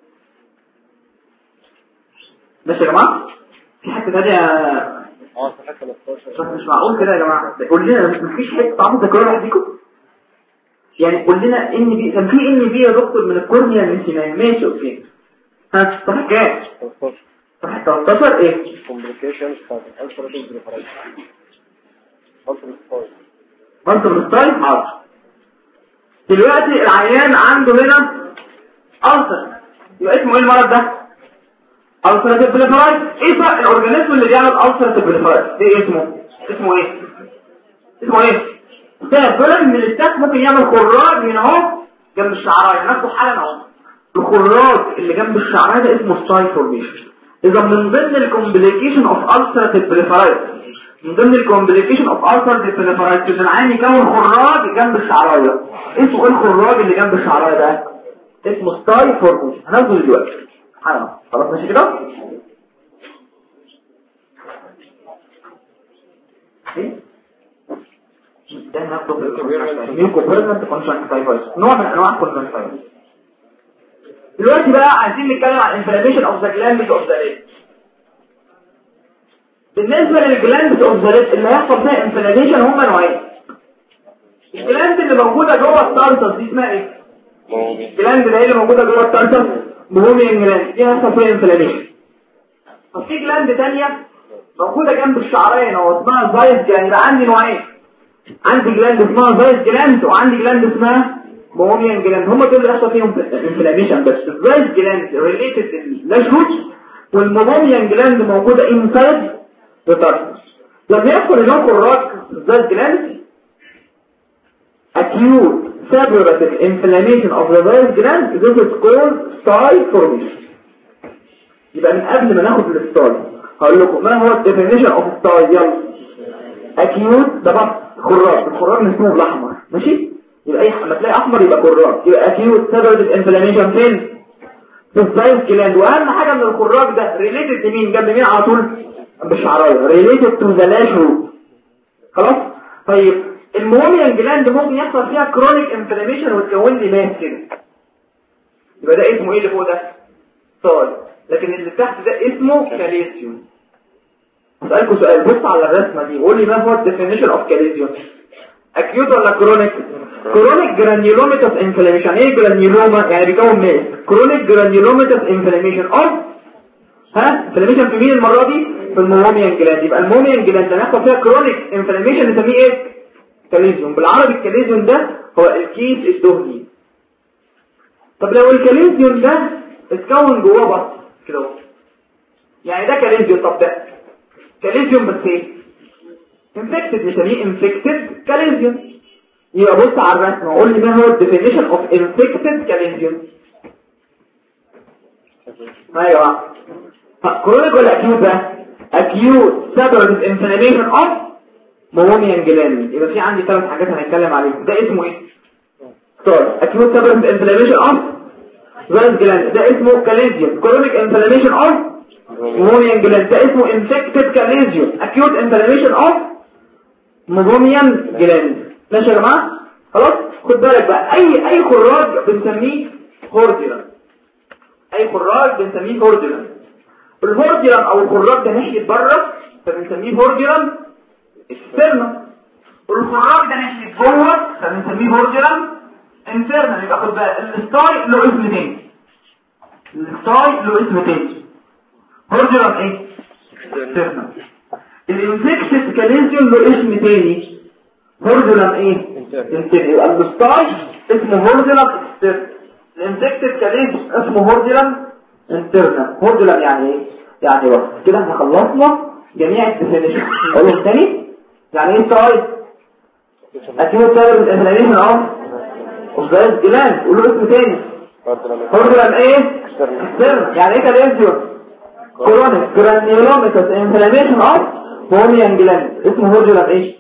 ماشي يا جماعه في حته ثانيه اه صفحة 13 بس مش معقول كده يا جماعه قول لنا مفيش حته تعرفوا تذكروا لوحدكم يعني قول لنا ان بي كان في ان بي يا دكتور من الكورنيا من سنان ماشي اوكي ها صح كام 13 صح 13 ايه complications بتاعت الالتراتيف بريفرنس التراتيف برضه بالستايل حاضر دلوقتي العيان عنده هنا ألسر يبقى اسمه ايه المرض ده ألسراتيف بليفرايت ايه بقى الاورجانيزم اللي بيعمل ألسراتيف بليفرايت ايه اسمه اسمه ايه اسمه ايه ده دول من الستات ممكن يعمل خراج من اهو جنب الشعرايه ناخده حالا اهو الخراج اللي جنب الشعرايه ده اسمه ستايل فورميشن اذا من ضمن الكومبليكيشن اوف ألسراتيف بليفرايت من ضمن الكومبليكيشن اوف ألسراتيف بليفرايت ان العين يكون خراج جنب الشعرايه اسمه ايه الخراج اللي جنب الشعرايه ده اسمه ستايل فورميشن هناخده دلوقتي حالا خلاص ماشي كده ايه ده هناخده في الكونجكتيفايتس ميوكو بيرمنت كونجكتيفايتس نوع من انواع الكونجكتيفايتس دلوقتي بقى عايزين نتكلم عن انفلاميشن اوف ذا جلاند اوف ذا ليد بالنسبه للجلاند اوف ذا ليد اللي هيحصل فيها انفلاميشن هم نوعين الجلاند اللي موجوده جوه التارتس دي اسمها ايه الجلاند ده اللي موجوده جوه التارتس بوميان جلاند دي هيحصل فيها انفلاميشن طب في جلاند ثانيه موجوده جنب الشعرين اهو اسمها زايد جلاند يبقى عندي نوعين عندي جلاند اسمها زايد جلاند وعندي جلاند اسمها بوميان جلاند هم دول اللي يحصل فيهم انفلاميشن بس الزايد جلاند ريليتد لللاش والموميان جلاند موجوده انسايد ذا تارتس لما يدخل اليوم الراك الزايد جلاند acute separative inflammation of the bile gland this is called style formation يبقى من قبل ما ناخد الستاي هقول لكم ما هو الديفينيشن اوف ستاي يلا acute ده بقى خراج الخراج اسمه بالاحمر ماشي يبقى اي لما تلاقي احمر يبقى خراج يبقى acute separative inflammation فين في الزايد جلاند واهم حاجه من الخراج ده ريليتد لمين جنب مين على طول جنب الشعرايه ريليتد تو ذا لاش خلاص طيب الموميان جلاند ممكن يحصل فيها كرونيك انفلاميشن وتكون لي ماس كده يبقى ده اسمه ايه اللي فوق ده صال لكن اللي تحت ده اسمه كاليسيوم اسالكم سؤال بص على الرسمه دي قول لي ما هو الديفينيشن اوف كاليسيوم اكيوت ولا كرونيك كرونيك جرانيولوميتاس انفلاميشن ايه جرانيولوما يعني بيكون ماس كرونيك جرانيولوميتاس انفلاميشن اوف ها انفلاميشن في مين المره دي في الموميان جلاند يبقى الموميان جلاند هناخد فيها كرونيك انفلاميشن نسميه ايه كاليزيوم بالعربي الكاليزيوم ده هو الكيس الدهني طب لو الكاليزيوم ده اتكون جواه بط كده اهو. يعني ده كاليزيوم طب ده كاليزيوم بس ايه انفكتد نسميه انفكتد كاليزيوم يبقى بص على الرسمه وقول لي ما هو الديفينيشن اوف انفكتد كاليزيوم ايوه كرونيك ولا اكيوت ده اكيوت سبب انفلاميشن اوف موميان جلاند يبقى في عندي ثلاث حاجات هنتكلم عليهم ده اسمه ايه طيب اكيوت سبب انفلاميشن اوف فالف جلاند ده اسمه كاليزيوم كرونيك انفلاميشن اوف موميان جلاند ده اسمه انفكتد كاليزيوم اكيوت انفلاميشن اوف موميان جلاند ماشي يا جماعه خلاص خد بالك بقى اي اي خراج بنسميه هورديلان اي خراج بنسميه هورديلان الهورديلان او الخراج ده ناحيه بره فبنسميه هورديلان اكسترنال والخراج ده ناحيه جوه فبنسميه هورديلان انترنال يبقى خد بالك الستاي له اسم تاني الستاي له اسم تاني هورديلان ايه اكسترنال الانفكتد كاليزيوم له اسم تاني هورديلان ايه انترنال يبقى الستاي اسمه هورديلان اكسترنال الانفكتد كاليزيوم اسمه هورديلان انترنال هورديلان يعني ايه يعني بس كده احنا خلصنا جميع الديفينيشن اقولهم تاني يعني ايه ستاي اكيد سبب الانفلاميشن اه وزايز جلاند قولوا اسم تاني هورديلان ايه اكسترنال يعني ايه كاليزيوم كرونيك جرانيولوميتاس انفلاميشن اوف هوميان جلاند اسمه هورديلان ايه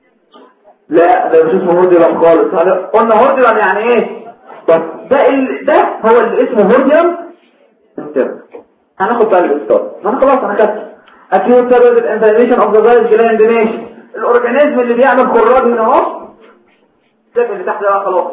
لا ده مش اسمه هورديلان خالص قلنا هورديلان يعني ايه طب ده ال... ده هو اللي اسمه هورديلان انترنال هناخد بقى الاستار ما انا خلاص انا كاتب acute cerebral inflammation of the thyroid gland ماشي الاورجانيزم اللي بيعمل خراج من اهو السيف اللي تحت ده بقى خلاص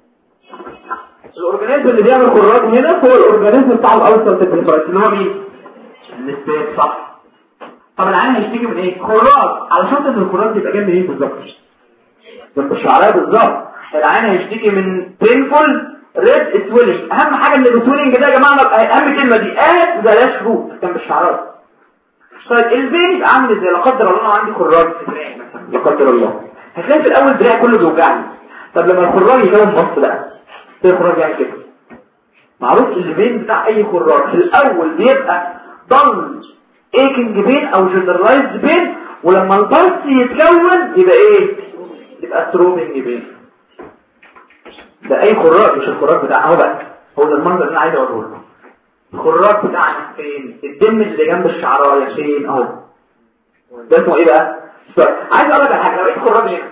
الاورجانيزم اللي بيعمل خراج هنا هو الاورجانيزم بتاع الالسر تبريفايت اللي هو مين الاستاذ صح طب العين هيشتكي من ايه خراج على شرط ان الخراج يبقى جنب مين بالظبط جنب الشعريه بالظبط العين هيشتكي من بينفول ريد سويلنج اهم حاجه اللي بسويلنج ده يا جماعه اهم كلمه دي اه بلاش روت جنب الشعرات طيب الفين يبقى عامل ازاي لا قدر الله انا عندي خراج في دراعي مثلا لا قدر الله هتلاقي في الاول دراعي كله بيوجعني طب لما الخراج يكون بص بقى زي الخراج يعني كده معروف الفين بتاع اي خراج في الاول بيبقى ضل ايكنج بين او جنرالايزد بين ولما البلس يتكون يبقى ايه يبقى ثروبنج بين ده اي خراج مش الخراج بتاع اهو بقى هو ده المنظر اللي انا عايز اوريه لكم الخراج بتاعنا فين الدم اللي جنب الشعرايه فين اهو ده اسمه ايه بقى طيب عايز اقول لك على حاجه لو لقيت خراج هنا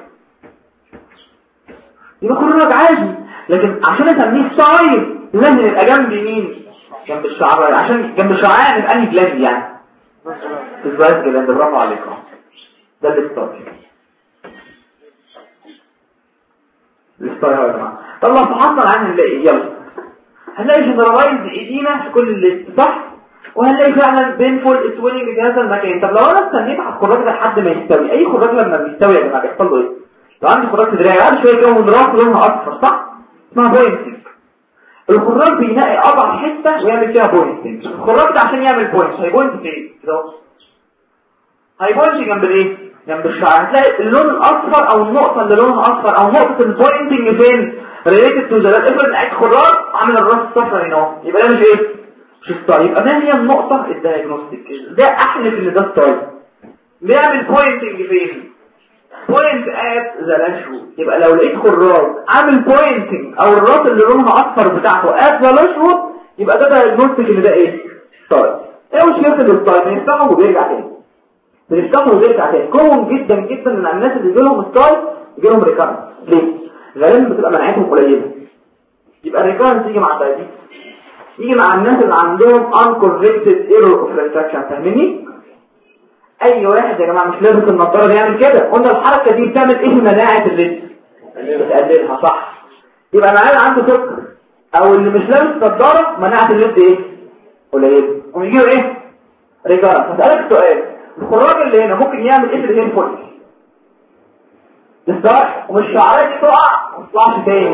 يبقى خراج عادي لكن عشان اسميه صاير لازم يبقى جنب مين جنب الشعرايه عشان جنب الشعرايه نبقى انهي جلاند يعني الزايد جلاند برافو عليكم ده الستار الستار يا جماعه طب لو فحصنا عن نلاقي يلا هنلاقي جنرالايز ايدينا في كل الليست صح وهنلاقي فعلا بينفول سويننج في هذا المكان طب لو انا استنيت على الخراج لحد ما يستوي اي خراج لما بيستوي يا جماعه بيحصل له ايه لو عندي خراج في دراعي بعد شويه كده من راس لونها اصفر صح اسمها بوينتنج الخراج بينقي اضعف حته ويعمل فيها بوينتنج الخراج ده عشان يعمل بوينت هيبوينت فين كده اهو هيبوينت جنب الايه جنب الشعر هتلاقي اللون الاصفر او النقطه اللي لونها اصفر او نقطه البوينتنج فين ريليتد تو ذا افرض قاعد خراج عامل الراس الصفر هنا اهو يبقى ده مش ايه مش ستايل يبقى ما هي النقطه الدايجنوستيك ده احلف ان ده ستايل بيعمل بوينتنج فين بوينت ات ذا لاشو يبقى لو لقيت خراج عامل بوينتنج او الراس اللي لونها اصفر بتاعته ات ذا لاشو يبقى ده دايجنوستيك ان ده ايه ستايل ايه مشكله الستايل بنفتحه وبيرجع تاني بنفتحه وبيرجع تاني كون جدا جدا من الناس اللي يجيلهم ستايل يجيلهم ريكارنس ليه غالبا بتبقى مناعتهم قليله يبقى الريكارنس يجي مع الدايبيتس يجي مع الناس اللي عندهم uncorrected error of refraction فاهمني اي واحد يا جماعه مش لابس النضاره بيعمل كده قلنا الحركه دي بتعمل ايه مناعه الليد بتقللها صح يبقى معايا عنده سكر او اللي مش لابس نضاره مناعه الليد ايه قليله ويجي له ايه ريكارنس هسالك سؤال الخراج اللي هنا ممكن يعمل ايه في الهين فول الصح ومش شعرها دي تقع ما تطلعش تاني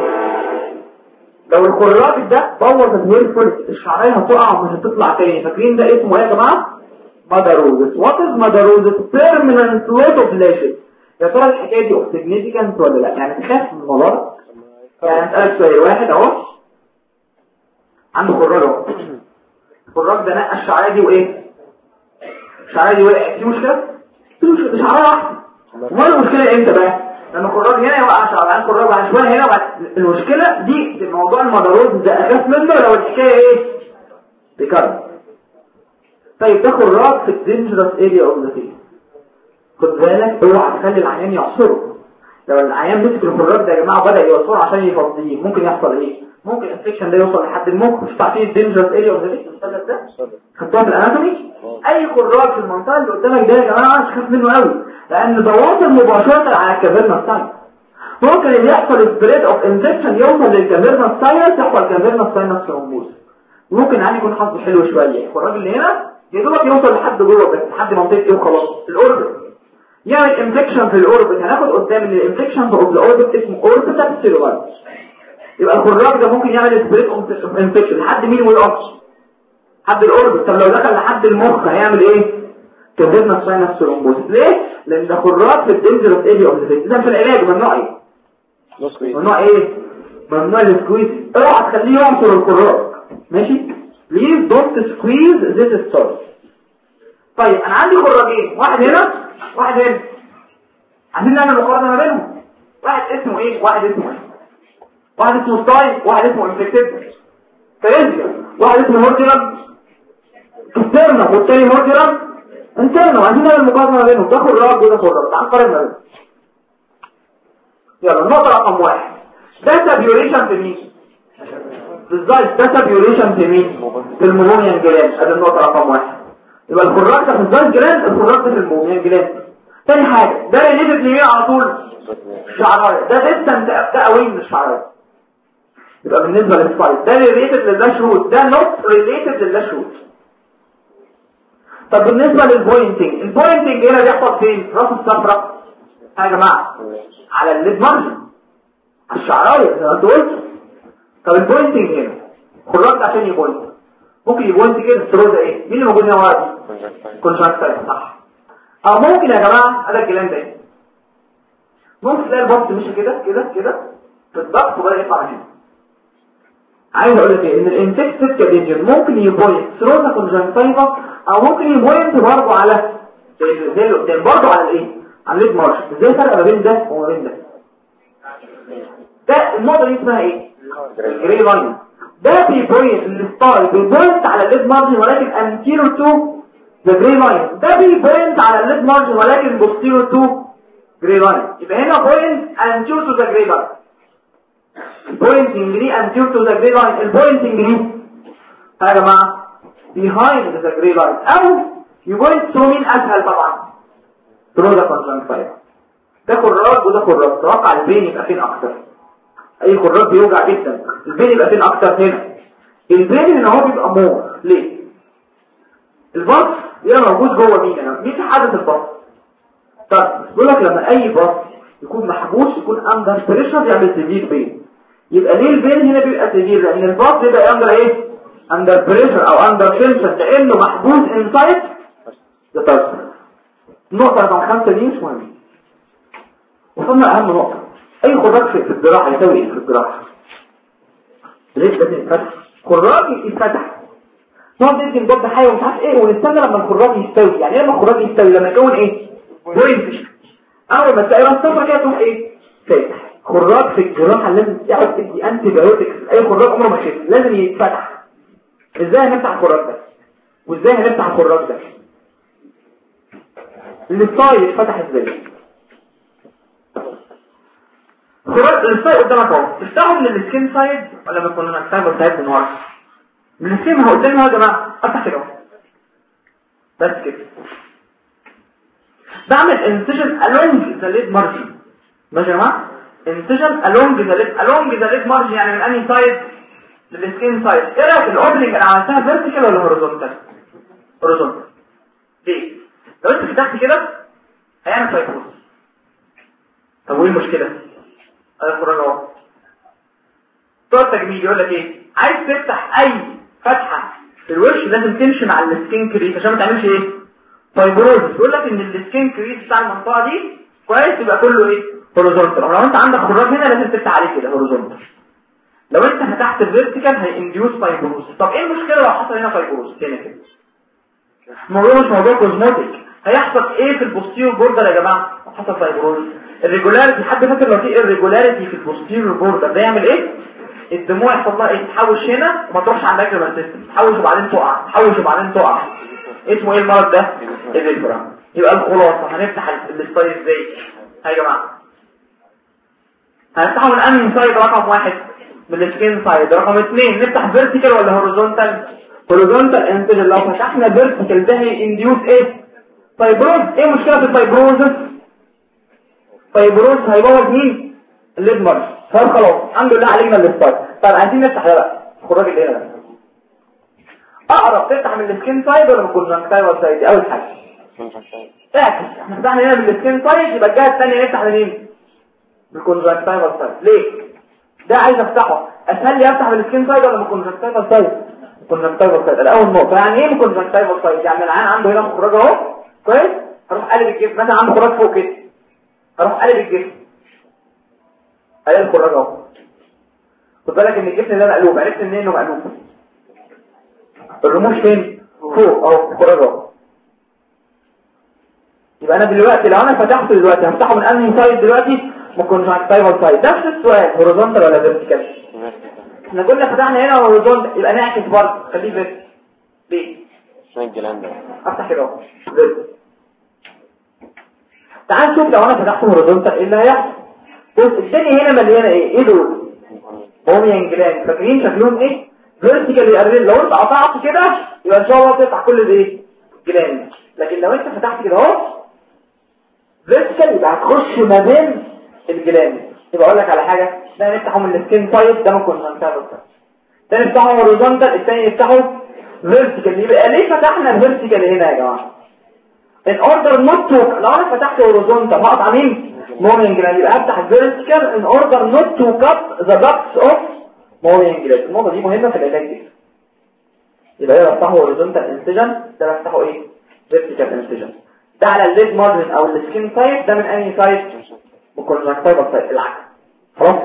لو الخراج ده بوظ الهير فول الشعريه هتقع ومش هتطلع تاني فاكرين ده اسمه ايه يا جماعه ماداروزس وات از ماداروزس بيرمننت لوت اوف لاشز يا ترى الحكايه دي اوف ولا لا يعني تخاف من المرض يعني اسالك سؤال واحد اهو عنده خراج اهو الخراج ده نقى الشعريه دي وايه الشعريه دي وقعت في مشكله في مشكله شعريه واحده امال المشكله امتى بقى لما الخراج هنا يوقع شعران خراج بعد شويه هنا وبعد المشكله دي في موضوع المضروب ده اخاف منه لو الحكايه ايه بكرر طيب ده خراج في الدينجرس اريا اوف ذا فيس خد بالك اوعى تخلي العيان يعصره لو العيان مسك الخراج ده يا جماعه بدا يعصره عشان يفضيه ممكن يحصل ايه ممكن الانفكشن ده يوصل لحد المخ مش تعرفين الدينجرس اريا اوف ذا فيس المثلث ده خدتوها في الاناتومي اي خراج في المنطقه اللي قدامك ده يا جماعه تخاف منه قوي لان ده واصل مباشره على الكافيرنا ساينس ممكن اللي يحصل سبريد اوف انفكشن يوصل للكافيرنا ساينس يحصل كافيرنا ساينس ثرومبوز ممكن عادي يكون حظه حلو شويه الخراج اللي هنا يا دوبك يوصل لحد جوه بس لحد منطقه ايه وخلاص الاوربت يعمل انفكشن في الاوربت هناخد قدام ان الانفكشن اوف الاوربت اسمه اوربيتال سيلولايت يبقى الخراج ده ممكن يعمل سبريد اوف انفكشن لحد مين ويقف حد الاوربت طب لو دخل لحد المخ هيعمل ايه كبرنا ساينس ثرومبوز ليه لان ده خراج في الدنجرس اريا اوف ذا اذا في العلاج ممنوع ايه ممنوع ايه ممنوع السكويز اوعى تخليه يعصر الخراج ماشي بليز دونت سكويز ذيس ستار طيب انا عندي خراجين واحد هنا واحد هنا عايزين نعمل مقارنه ما بينهم واحد اسمه ايه واحد اسمه ايه واحد اسمه ستايل واحد اسمه انفكتيف فيزيا واحد اسمه مورتيرم اكسترنا والتاني مورتيرم انترنا عايزين نعمل مقارنه ما بينهم ده خراج وده خراج تعال نقارن ما بينهم يلا النقطه رقم واحد ده سابيوريشن في مين بالظبط ده سابيوريشن في مين في الموميان جلاند ادي النقطه رقم واحد يبقى الخراج ده في الزايد جلاند الخراج ده في الموميان جلاند تاني حاجه ده ريليتد لمين على طول الشعرايه ده ديستنت ده قوي من الشعرايه يبقى بالنسبه للسايد ده ريليتد لللاشروت ده نوت ريليتد لللاشروت طب بالنسبة للبوينتنج البوينتنج هنا بيحصل فين راس الصفراء يا جماعة على الليد مارجن على الشعراية زي ما انت قلت طب البوينتنج هنا خراج عشان يبوينت ممكن يبوينت كده السروزة ايه مين اللي موجود هنا ورا كونجكتيف صح او ممكن يا جماعة هذا الجلان ده ايه ممكن تلاقي البط مشي كده كده كده في الضغط وبدأ يطلع كده عايز اقول لك ايه ان الانفكتيف كابيجن ممكن يبوينت سروزا كونجكتيفا او ممكن يبوينت برضه على زي اللي قدام برضه على الايه على الليد مارش ازاي الفرق ما بين ده وما بين ده ده النقطه دي اسمها ايه الجري لاين ده بيبوينت الستايل بيبوينت على الليد مارجن ولكن انتيرو تو ذا جري لاين ده بيبوينت على الليد مارجن ولكن بوستيرو تو جري لاين يبقى هنا بوينت انتيرو تو ذا جري لاين البوينتنج دي انتيرو تو ذا جري لاين البوينتنج دي يا جماعه behind the gray line او يبوينت تو مين اسهل طبعا ثرو ذا كونجنكتيفا ده خراج وده خراج توقع البين يبقى فين اكتر اي خراج بيوجع جدا البين يبقى فين اكتر هنا البين هنا هو بيبقى مور ليه الباص يبقى موجود جوه مين انا مين في حدث الباص طب بيقول لك لما اي باص يكون محبوس يكون اندر بريشر يعمل سيفير بين يبقى ليه البين هنا بيبقى سيفير لان الباص بيبقى اندر ايه اندر بريشر او اندر تنشن لانه محبوس انسايد ذا النقطه رقم خمسة دي مش مهمه وصلنا اهم نقطه اي خراج في الجراحه يساوي ايه في الجراحه ليه لازم يتفتح خراج يتفتح نقعد ندي مضاد حيوي ومش عارف ايه ونستنى لما الخراج يستوي يعني ايه لما الخراج يستوي لما يكون ايه بوينت اول ما تلاقي راس صفرا كده تروح ايه فاتح خراج في الجراحه لازم تقعد تدي انتي بايوتكس اي خراج عمره ما شفت لازم يتفتح ازاي هنفتح الخراج ده وازاي هنفتح الخراج ده الستاي يتفتح ازاي خراج الستاي قدامك اهو تفتحه من السكين سايد ولا من الكولونال سايد ولا سايد من ورا من السكين هو قدامي اهو يا جماعه افتح كده اهو بس كده بعمل incision along the lid margin ماشي يا جماعه incision along the lid along the lid margin يعني من انهي سايد للسكين سايد ايه رايك الاوبننج انا عملتها فيرتيكال ولا هوريزونتال هوريزونتال ليه لو انت فتحت كده هيعمل فايبروز طب وايه المشكله انا القران اهو بتوع التجميل يقول لك ايه عايز تفتح اي فتحه في الوش لازم تمشي مع السكين كريس عشان ما تعملش ايه فايبروز بيقول لك ان السكين كريس بتاع المنطقه دي كويس يبقى كله ايه هوريزونتال لو انت عندك خراج هنا لازم تفتح عليه كده هوريزونتال لو انت فتحت الفيرتيكال هينديوس فايبروز طب ايه المشكله لو حصل هنا فايبروز هنا كده الموضوع مش موضوع كوزموتيك هيحصل ايه في البوستيريور بوردر يا جماعه لو حصل فايبروز الريجولاريتي حد فاكر لو في الريجولاريتي في البوستيريور بوردر ده يعمل ايه الدموع يحصل لها ايه تحوش هنا وما تروحش على اللاكريمال سيستم تحوش وبعدين تقع تحوش وبعدين تقع اسمه ايه المرض ده الريجولار يبقى الخلاصه هنفتح الستايل ازاي ها يا جماعه هنفتحه من انهي سايد رقم واحد من السكين سايد رقم اثنين نفتح فيرتيكال ولا هوريزونتال هوريزونتال انتجر لو فتحنا فيرتيكال ده هينديوس ايه فايبروز ايه مشكله في الفايبروزس فايبروز هيبوظ مين الليد مارش طب خلاص الحمد لله علينا الستايل طب عايزين نفتح ده بقى الخراج اللي هنا ده اقرب تفتح من السكين سايد ولا من الكونجكتيفال سايد دي اول حاجه اعكس احنا فتحنا هنا من السكين سايد يبقى الجهه الثانيه نفتح منين من الكونجكتيفال سايد ليه ده عايز افتحه اسهل لي افتح من السكين سايد ولا من الكونجكتيفال سايد الكونجكتيفال سايد الاول نقطه يعني ايه الكونجكتيفال سايد يعني العين عنده هنا مخرج اهو كويس هروح قلب الجسم مثلا عنده خراج فوق كده هروح قلب الجسم الاقي الخراج اهو خد بالك ان الجسم ده مقلوب عرفت منين انه مقلوب الرموش فين فوق اهو الخراج اهو يبقى انا دلوقتي لو انا فتحته دلوقتي هفتحه من انهي سايد دلوقتي من كونجكتيفال سايد نفس السؤال هوريزونتال ولا فيرتيكال احنا كنا فتحنا هنا هوريزونتال يبقى نعكس برضه خليه فيرتيكال ليه اسمها الجلاند افتح كده اهو فيرتيكال تعال نشوف لو انا فتحت هوريزونتال ايه اللي هيحصل بص الدنيا هنا مليانه ايه ايه دول هوميان جلاند فاكرين شكلهم ايه فيرتيكال يقرب لو انت قطعت كده يبقى ان شاء الله تقطع كل ده ايه جلاند لكن لو انت فتحت كده اهو فيرتيكال يبقى هتخش ما بين الجلاند يبقى اقول لك على حاجه ده نفتحه من السكين سايد ده ممكن ننتهي ده نفتحه هوريزونتال الثاني نفتحه فيرتيكال يبقى ليه فتحنا الفيرتيكال هنا يا جماعه ان اوردر نوت تو لو انا فتحت هوريزونتال هقطع مين مورنينج جلاند يبقى افتح الفيرتيكال ان اوردر نوت تو كات ذا داكتس اوف مورنينج جلاند النقطه دي مهمه في العلاج دي يبقى ده بفتحه هوريزونتال انسجن ده بفتحه ايه فيرتيكال انسجن ده على الليد مارجن او السكين سايد ده من انهي سايد الكونجكتيفال سايد العكس خلاص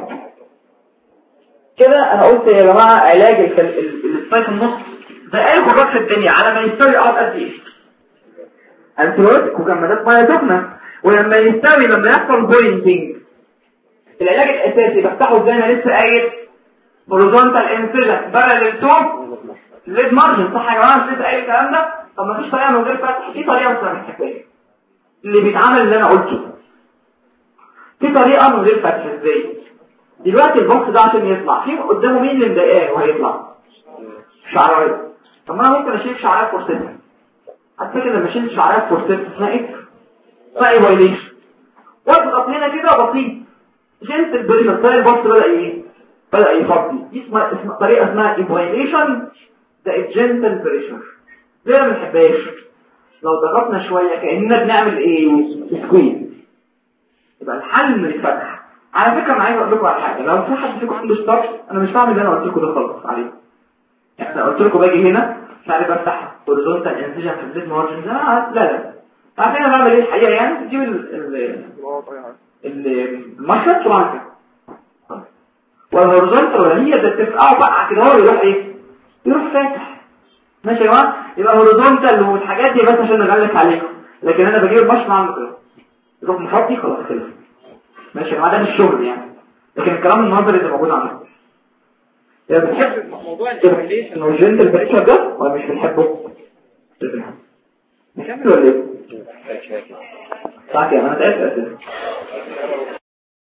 كده انا قلت يا جماعه علاج السبايك النص ده اي خراج في الدنيا على ما يستوي اقعد قد ايه انتيبيوتيك وجمادات ميه سخنه ولما يستوي لما يحصل بوينتنج العلاج الاساسي بفتحه زي ما لسه قايل هوريزونتال انسجن باراليل تو ليد مارجن صح يا جماعه مش لسه قايل الكلام ده طب ما فيش طريقه من غير فتح في طريقه اصلا من الحكايه اللي بيتعمل اللي انا قلته في طريقه من غير فتح ازاي دلوقتي البوكس ده عشان يطلع في قدامه مين اللي مضايقاه وهيطلع شعرايه طب ما انا ممكن اشيل شعرايه فورسيتها هتفكر لما اشيل شعرايه فورسيتها اسمها ايه فايبايليشن واضغط هنا كده بسيط جنت البريشر تلاقي البص بدأ ايه بدأ يفضي دي اسمها اسمها طريقة اسمها ايبايليشن ده الجنتل بريشر ليه ما بنحبهاش لو ضغطنا شوية كأننا بنعمل ايه سكويز يبقى الحل من الفتح على فكرة انا عايز اقول لكم على حاجة لو في حد فيكم عنده ستارت انا مش بعمل اللي انا قلت لكم ده خالص عليه يعني انا قلت لكم باجي هنا مش عارف افتح هوريزونتال انسجن في البليد مارجن لا لا لا عارفين انا بعمل ايه الحقيقة يعني بتجيب ال- ال- ال- المشرط وبعمل كده والهوريزونتال ولا هي ده تفقعه بقى كده هو يروح ايه يروح فاتح ماشي يا جماعه يبقى هوريزونتال والحاجات دي بس عشان نغلس عليكم لكن انا بجيب المشرط اعمل كده يروح محطي خلاص خلص ماشي يا جماعه ده مش شغل يعني لكن الكلام النظري اللي موجود عندكم يا بتحب موضوع انه الجنتل بريشر ده ولا مش بنحبه نكمل ولا ايه؟ صح كده انا تعبت اساسا